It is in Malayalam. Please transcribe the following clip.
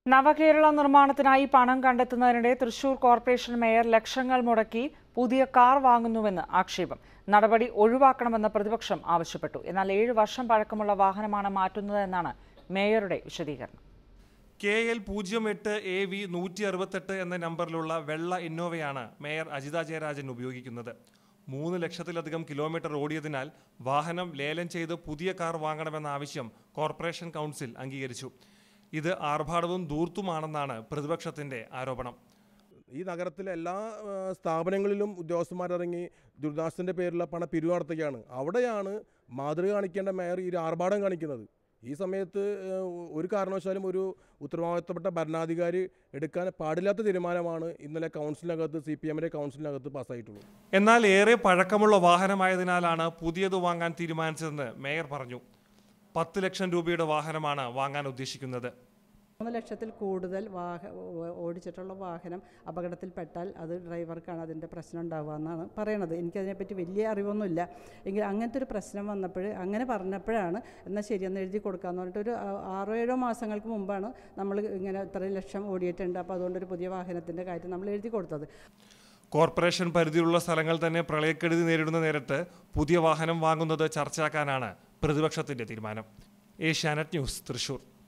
നവകേരള നിർമ്മാണത്തിനായി പണം കണ്ടെത്തുന്നതിനിടെ തൃശൂർ കോർപ്പറേഷൻ മേയർ ലക്ഷങ്ങൾ മുടക്കി പുതിയ കാർ വാങ്ങുന്നുവെന്ന് ആക്ഷേപം നടപടി ഒഴിവാക്കണമെന്ന് പ്രതിപക്ഷം ആവശ്യപ്പെട്ടു എന്നാൽ ഏഴ് വർഷം പഴക്കമുള്ള വാഹനമാണ് മാറ്റുന്നതെന്നാണ് മേയറുടെ വിശദീകരണം കെ എൽ പൂജ്യം എട്ട് എ വി നൂറ്റി അറുപത്തെട്ട് എന്ന നമ്പറിലുള്ള വെള്ള ഇന്നോവയാണ് മേയർ അജിത ജയരാജൻ ഉപയോഗിക്കുന്നത് മൂന്ന് ലക്ഷത്തിലധികം കിലോമീറ്റർ ഓടിയതിനാൽ വാഹനം ലേലം ചെയ്ത് പുതിയ കാർ വാങ്ങണമെന്ന ആവശ്യം കോർപ്പറേഷൻ കൗൺസിൽ അംഗീകരിച്ചു ഇത് ആർഭാടവും ധൂർത്തുമാണെന്നാണ് പ്രതിപക്ഷത്തിന്റെ ആരോപണം ഈ നഗരത്തിലെ എല്ലാ ആ, സ്ഥാപനങ്ങളിലും ഉദ്യോഗസ്ഥന്മാരിറങ്ങി ദുരിതാശ്വാസത്തിൻ്റെ പേരിലുള്ള പണ പിരിവ് നടത്തുകയാണ് അവിടെയാണ് മാതൃക കാണിക്കേണ്ട മേയർ ഈ ഒരു ആർഭാടം കാണിക്കുന്നത് ഈ സമയത്ത് ആ, ഒരു കാരണവശാലും ഒരു ഉത്തരവാദിത്തപ്പെട്ട ഭരണാധികാരി എടുക്കാൻ പാടില്ലാത്ത തീരുമാനമാണ് ഇന്നലെ കൗൺസിലിനകത്ത് സി പി എമ്മിൻ്റെ കൗൺസിലിനകത്ത് പാസ്സായിട്ടുള്ളത് എന്നാൽ ഏറെ പഴക്കമുള്ള വാഹനമായതിനാലാണ് പുതിയത് വാങ്ങാൻ തീരുമാനിച്ചതെന്ന് മേയർ പറഞ്ഞു പത്ത് ലക്ഷം രൂപയുടെ വാഹനമാണ് വാങ്ങാൻ ഉദ്ദേശിക്കുന്നത് മൂന്ന് ലക്ഷത്തിൽ കൂടുതൽ വാഹ ഓ- ഓടിച്ചിട്ടുള്ള വാഹനം അപകടത്തിൽപ്പെട്ടാൽ അത് ഡ്രൈവർക്കാണ് അതിൻ്റെ പ്രശ്നം ഉണ്ടാവുക എന്നാണ് പറയണത് എനിക്കതിനെപ്പറ്റി വലിയ അറിവൊന്നുമില്ല എങ്കിൽ അങ്ങനത്തെ ഒരു പ്രശ്നം വന്നപ്പോൾ അങ്ങനെ പറഞ്ഞപ്പോഴാണ് എന്നാൽ ശരിയെന്ന് എഴുതി കൊടുക്കാമെന്ന് പറഞ്ഞിട്ട് ഒരു ആ- ആറോ ഏഴോ മാസങ്ങൾക്ക് മുമ്പാണ് നമ്മൾ ഇങ്ങനെ ഇത്ര ലക്ഷം ഓടിയിട്ടുണ്ട് അപ്പോൾ അതുകൊണ്ടൊരു പുതിയ വാഹനത്തിൻ്റെ കാര്യം നമ്മൾ എഴുതി കൊടുത്തത് കോർപ്പറേഷൻ പരിധിയിലുള്ള സ്ഥലങ്ങൾ തന്നെ പ്രളയക്കെടുതി നേരിടുന്ന നേരത്ത് പുതിയ വാഹനം വാങ്ങുന്നത് ചർച്ചയാക്കാനാണ് പ്രതിപക്ഷത്തിന്റെ തീരുമാനം ഏഷ്യാനെറ്റ് ന്യൂസ് തൃശൂർ